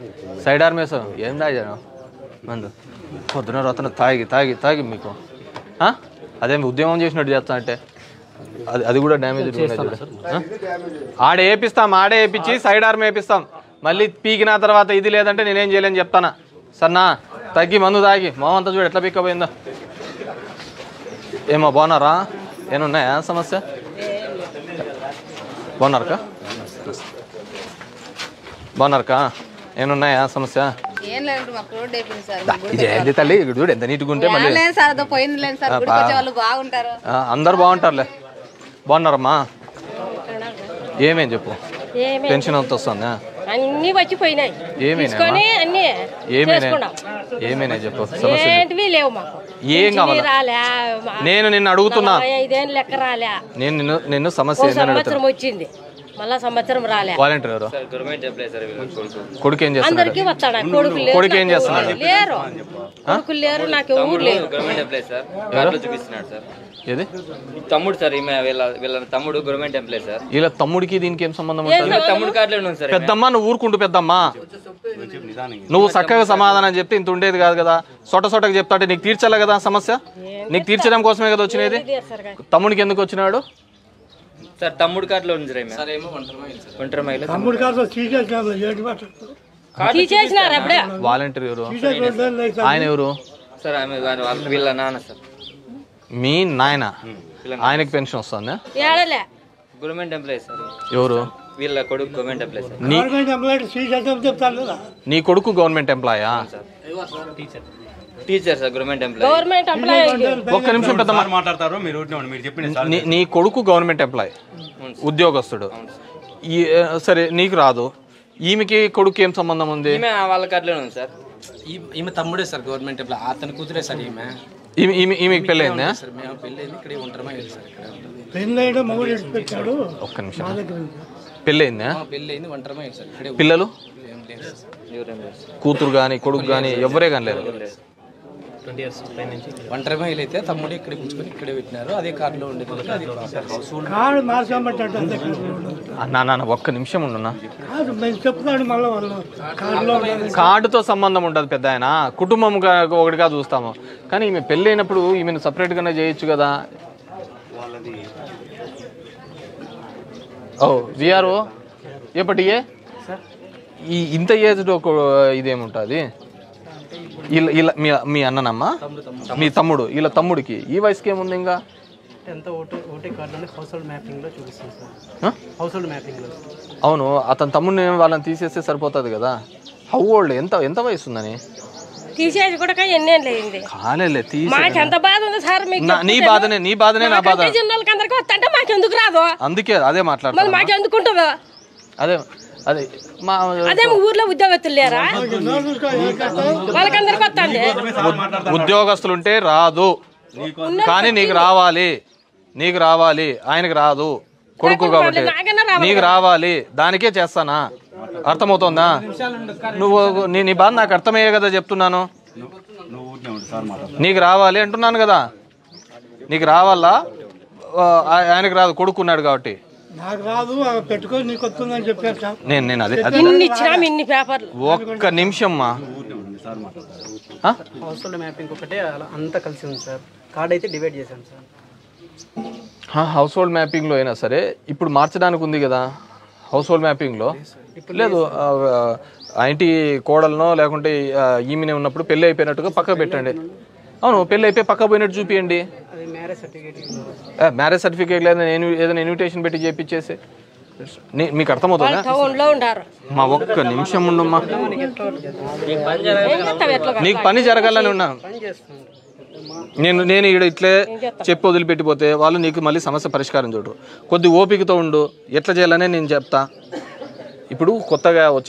Side arm వేసావు ఏం తాగాను మందు పొద్దున రతన తాగి తాగి తాగి మీకు ఆ? అదేం ఉద్యమం చేసినట్టు చేస్తా అంటే అది అది కూడా డ్యామేజ్ ఆడే వేపిస్తాం ఆడే వేపించి సైడ్ ఆర్మ్ వేపిస్తాం మళ్ళీ పీకిన తర్వాత ఇది లేదంటే నేనేం చేయలేని చెప్తానా సన్నా తగ్గి మందు తాగి మొహం చూడు ఎట్లా పీక్కపోయిందో ఏమో బాగున్నారా ఏమున్నాయా సమస్య బాగున్నారకా బాగున్నారకా ఏమున్నాయా సమస్య ఏం లేదు మాకు రోడ్ అయిపోయింది సార్ దా, ఇది ఏంది తల్లి ఇక్కడ చూడు ఎంత నీట్గా ఉంటే మళ్ళీ లేదు సార్ అదో పోయింది లేదు సార్ గుడికి వచ్చే వాళ్ళు బాగుంటారు ఆ, అందరు బాగుంటారులే బాగున్నారమ్మా ఏమేం చెప్పు ఏమి పెన్షన్ అంత వస్తుందా అన్ని వచ్చిపోయినాయి ఏమైనా తీసుకొని అన్ని ఏమైనా చేసుకున్నాం ఏమైనా చెప్పు సమస్య ఏంటివి లేవు మాకు ఏం పింఛనీ కావాలా? రాలే మా- నేను నిన్ను అడుగుతున్నా నలభై ఐదేళ్ళు లెక్క రాలే నేను నిన్ను నిన్ను సమస్య ఒక ఏందని అడుగుతున్నా సంవత్సరం వచ్చింది మళ్ళా సంవత్సరం రాలే వాలంటీర్ ఎవరు గవర్నమెంట్ ఎంప్లాయీ సార్ వీళ్ళ కొడుకు కొడుకు ఏం చేస్తున్నాడు అందరికి వస్తాడు కొడుకు లేరు కొడుకు ఏం నాకు చేస్తున్నాడు? ఎవరు లేరు కొడుకులు లేరు నాకు ఎవరు లేరు గవర్నమెంట్ ఎంప్లాయీ సార్ కార్డులో చూపిస్తున్నాడు సార్ ఏది ఈ తమ్ముడు సార్ ఈమె వీళ్ళ వీళ్ళ తమ్ముడు గవర్నమెంట్ ఎంప్లాయీ సార్ ఇలా తమ్ముడికి దీనికి ఏం సంబంధం ఉంటుంది తమ్ముడు కార్డులో ఉంది సార్ ఈమె. పెద్దమ్మ నువ్వు ఊరుకుంటూ పెద్దమ్మా నువ్వు చక్కగా సమాధానం చెప్తే ఇంత ఉండేది కాదు కదా సొట సొటగా చెప్తా అంటే నీకు తీర్చాలి కదా సమస్య నీకు తీర్చడం కోసమే కదా వచ్చినది చేస్తారు కానీ. తమ్ముడికి ఎందుకు వచ్చినాడు సార్ తమ్ముడు కార్డులో ఉంది సార్ ఈమె ఒంటరి మహిళ తమ్ముడు కాదు తీసేసినాము ఏంటి మాట తీసేసినారు అప్పుడే వాలంటీర్ ఎవరు తీసేసి ఆయన ఎవరు సార్ ఆమె వాళ్ళ వాళ్ళ- వీళ్ళ నాన్న సార్ మీ నాయన ఆయనకి పెన్షన్ వస్తుందా ఏడలే గవర్నమెంట్ ఎంప్లాయీ సార్ ఎవరు వీళ్ళ కొడుకు గవర్నమెంట్ ఎంప్లాయీ సార్ నీ గవర్నమెంట్ ఎంప్లాయీ తీసేసాం చెప్తాను కదా నీ కొడుకు గవర్నమెంట్ ఎంప్లాయా teacher sir government employee government employee ఒక్క నిమిషం పెద్దమ్మ మాట్లాడతారు మీరు ఊరినే ఉండండి. మీరు చెప్పిన నీ నీ కొడుకు గవర్నమెంట్ ఎంప్లాయ్ ఉద్యోగస్తుడు ఈ ఆ, సరే నీకు రాదు ఈమెకి కొడుకు ఏం సంబంధం ఉంది ఈమె వాళ్ళ కార్డులో ఉంది సార్ ఈ- ఈమె తమ్ముడే సార్ గవర్నమెంట్ ఎంప్లాయ్ అతని కూతురే సార్ ఈమె ఈమె ఈమె ఈమెకి పెళ్ళైందా సార్ మేము పెళ్ళైంది ఇక్కడ ఉంటారమా సార్ ఇక్కడ ఉంటుంది పెళ్ళైనా మొగుడు ఇడిచి పెట్టాడు ఒక్క నిమిషం పెళ్ళైందా మా పెళ్ళైంది ఒంటరమా సార్ ఇక్కడే పిల్లలు ఏం లేదు సార్ ఎవరేం లేదు సార్ కూతురు కానీ కొడుకు కానీ ఎవరే కానీ లేరు ఒంటరి మహిళ అయితే తమ్ముడు ఇక్కడ కూర్చొని ఇక్కడే పెట్టినారు అదే కార్డులో ఉండేది అది కాడు మార్చామంటాడు అంతే అన్నా నాన్న ఒక్క నిమిషం ఉండున్నా కాదు మేము చెప్తాడు మళ్ళీ వాళ్ళు కారులో కార్డుతో సంబంధం ఉండదు పెద్ద ఆయన కుటుంబం గా- ఒకటిగా చూస్తాము కానీ ఈమె పెళ్ళైనప్పుడు ఈమెను సపరేట్గానే చేయొచ్చు కదా ఓ విఆర్ఓ ఎప్పటియే ఈ ఇంత ఏజ్డ్ ఒక ఇదేముంటుంది ఇలా ఇలా మీ మీ అన్ననమ్మ మీ తమ్ముడు ఇలా తమ్ముడికి ఈ వయసుకి ఏముంది ఇంకా ఎంత ఓటు ఓటే కార్డులోనే హౌస్ హోల్డ్ మ్యాపింగ్లో చూపిస్తుంది సార్ ఆ? హౌస్ హోల్డ్ మ్యాపింగ్లో అవును అతని తమ్ముడిని వాళ్ళని తీసేస్తే సరిపోతుంది కదా హౌ ఓల్డ్ ఎంత ఎంత వయసు ఉందని తీసేసి కూడా ఎన్నేళ్ళు అయింది కాలేలే తీసే మాకు ఎంత బాధ ఉంది సార్ మీకు నా- నీ బాధనే నీ బాధనే నా బాధ మాకంటే చిన్న వాళ్ళకి అందరికీ వస్తుంటే మాకు ఎందుకు రాదు అందుకే అదే మళ్ళీ మాట్లాడతాను మాకు ఎందుకు ఉంటుందో అదే అదే మా అదే మా ఊర్లో ఉద్యోగస్తులు లేరా వాళ్ళకందరికి వస్తుంది ఉద్యోగస్తులు ఉంటే రాదు కానీ నీకు రావాలి నీకు రావాలి ఆయనకి రాదు కొడుకు కాబట్టి నాకన్నా రావాలి నీకు రావాలి దానికే చేస్తానా అర్థమవుతోందా నువ్వు నీ నీ బాధ నాకు అర్థమయ్యే కదా చెప్తున్నాను నువ్వు ఊరినే ఉండు సార్ మాట్లాడతారు నీకు రావాలి అంటున్నాను కదా నీకు రావాలా ఆ, ఆయనకి రాదు కొడుకున్నాడు కాబట్టి నాకు రాదు ఆ పెట్టుకొని నీకు వస్తుందని చెప్పారు సార్ నేను నేను అదే అదే ఇన్ని ఇచ్చినాం ఇన్ని పేపర్లు ఒక్క నిమిషం మా ఆ? హౌస్ హోల్డ్ మ్యాపింగ్ ఒకటే అలా అంతా కలిసి ఉంది సార్ కార్డ్ అయితే డివైడ్ చేశాం సార్ ఆ, హౌస్ హోల్డ్ మ్యాపింగ్లో అయినా సరే ఇప్పుడు మార్చడానికి ఉంది కదా హౌస్ హోల్డ్ మ్యాపింగ్లో లేదు ఆ, ఆ ఇంటి కోడలనో లేకుంటే ఆ, ఈమెనే ఉన్నప్పుడు పెళ్ళి అయిపోయినట్టుగా పక్క పెట్టండి అవును పెళ్ళి అయిపోయి పక్క పోయినట్టు చూపియండి అది మ్యారేజ్ సర్టిఫికేట్ మ్యారేజ్ సర్టిఫికేట్ లేదా నేను ఏదైనా ఇన్విటేషన్ పెట్టి చేపించేసి నీ- మీకు అర్థమవుతుందా టౌన్ లో ఉండారు మా ఒక్క నిమిషం ఉండమ్మా ఏం చేస్తావు ఎట్లా నీకు పని జరగాలని ఉన్నా నేను నేను ఇక్కడ ఇట్లే చెప్పి వదిలిపెట్టిపోతే వాళ్ళు నీకు మళ్ళీ సమస్య పరిష్కారం చూడరు కొద్ది ఓపికతో ఉండు ఎట్లా చేయాలనే నేను చెప్తా ఇప్పుడు కొత్తగా వచ్చి